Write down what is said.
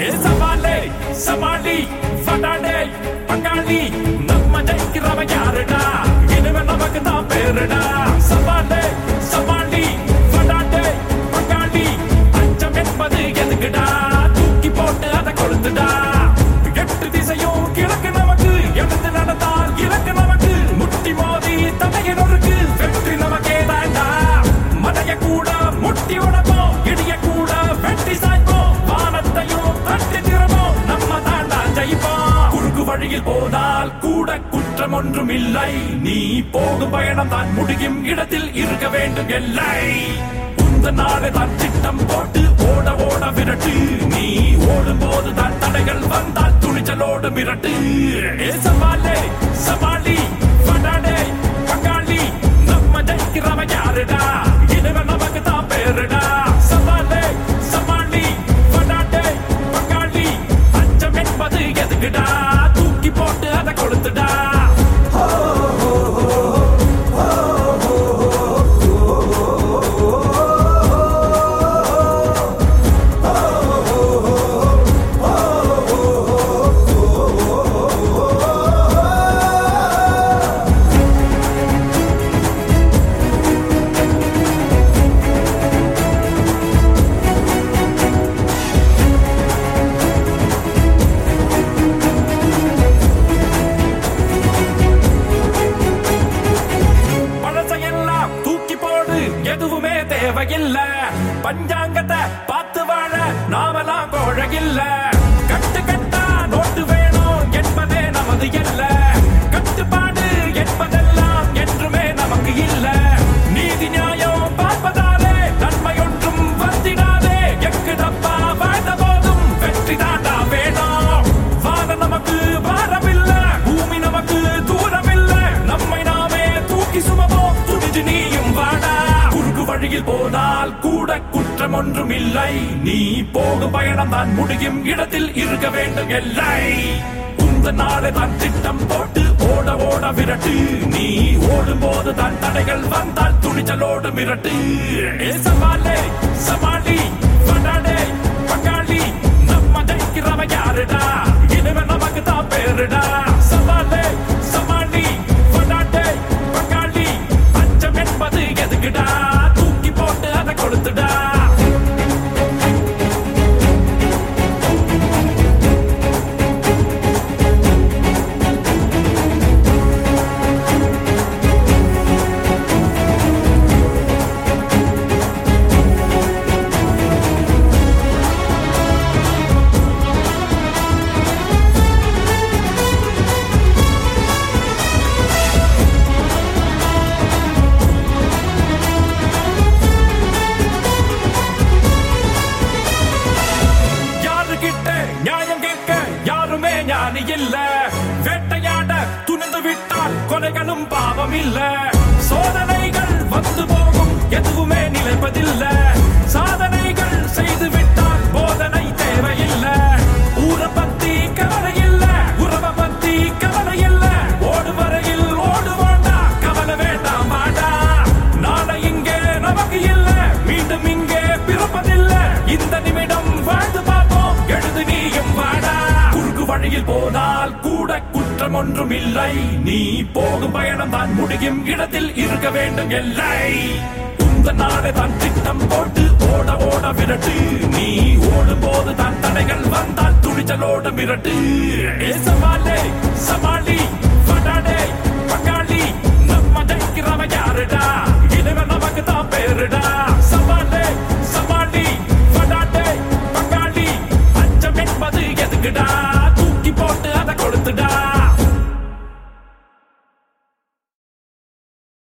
ஏ சவாலே சமாளி வடாடே பங்காளி நம்ம ஜெயிக்கிறவ யாருடா இனிமே நமக்கு தான் பேருடா சவாலே சமாளி வடாடே பங்காளி அச்சம் என்பது எதுக்குடா தூக்கி போட்டு அதை கொளுத்துடா எட்டு திசையும் கிழக்கு நமக்கு எடுத்து நடந்தால் இலக்கு நமக்கு முட்டி மோதி தடையை நொறுக்கு வெற்றி நமக்கே தாண்டா மலைய கூட முட்டி உடப்போம் இடிய கூட வெட்டி சாய்ப்போம் வானத்தையும் தட்டி திறப்போம் நம்ம தாண்டா ஜெயிப்போம் குறுக்கு வழியில் போனால் கூட குற்றம் ஒன்றும் இல்லை நீ போகும் பயணம் தான் முடியும் இடத்தில் இருக்க வேண்டும் எல்லை உந்த நாளை தான் திட்டம் போட்டு ஓட ஓட விரட்டு நீ ஓடும் போது தான் தடைகள் வந்தால் துணிச்சலோடு மிரட்டு ஏ சவாலே சவாலி வடாடே பங்காளி நம்ம ஜெயிக்கிறவ யாருடா இனிமே நமக்கு தான் பேருடா சவாலே சமாளி வடாடே பங்காளி அச்சம் என்பது எதுக்குடா தூக்கி போட்டு அதை கொளுத்துடா பழசையெல்லாம் தூக்கி போடு எதுவுமே தேவையில்ல பஞ்சாங்கத்தை பார்த்து வாழ நாமெல்லாம் கோழகில்ல கட்டு கட்டா நோட்டு வேணும் என்பதே நமது இல்ல கட்டுப்பாடு என்பதெல்லாம் என்றுமே நமக்கு இல்ல நீதி நியாயம் பார்ப்பதாலே நன்மை ஒன்றும் வந்திடாதே எக்கு தப்பா வாழ்ந்த போதும் வெற்றி தாண்டா வேணும் வான நமக்கு பாரமில்ல பூமி நமக்கு தூரமில்ல நம்மை நாமே தூக்கி சுமப்போம் துணிஞ்சு நீயும் வாடா குறுக்கு வழியில் போனால் கூட குற்றம் ஒன்றும் இல்லை நீ போகும் பயணம் தான் முடியும் இடத்தில் இருக்க வேண்டும் எல்லை உந்த நாளை தான் திட்டம் போட்டு ஓட ஓட விரட்டு நீ ஓடும் போது தான் தடைகள் வந்தால் துணிச்சலோடு மிரட்டு ஏ சவாலே சமாளி வடாடே பங்காளி நம்ம ஜெயிக்கிறவ யாருடா இனிமே நமக்கு தான் பேருடா சவாலே சமாளி வடாடே பங்காளி அச்சம் என்பது எதுக்குடா தூக்கி போட்டு அதை கொளுத்துடா யாருகிட்ட நியாயம் கேட்க யாருமே ஞானி இல்ல வேட்டையாட துணிந்து விட்டால் கொலைகளும் பாவம் இல்ல சோதனைகள் வந்து போகும் எதுவுமே நிலைப்பதில்ல சாதனைகள் செய்து விட்டால் போதனை தேவையில்லை ஊர பத்தி கவலை இல்ல உறவ பத்தி கவலை இல்ல ஓடு வரையில் ஓடுவாண்டா கவலை வேண்டாம் வாடா நாளை இங்கே நமக்கு இல்ல மீண்டும் இங்கே பிறப்பதில்ல இந்த நிமிடம் வாழ்ந்து பார்ப்போம் எழுது நீயும் வாடா குறுக்கு வழியில் போனால் கூட குற்றம் ஒன்றும் இல்லை நீ போகும் பயணம் தான் முடியும் இடத்தில் இருக்க வேண்டும் எல்லை உந்த நாளை தான் திட்டம் போட்டு ஓட ஓட விரட்டு நீ ஓடும் போது தான் தடைகள் வந்தால் துணிச்சலோடு மிரட்டு ஏ சவாலே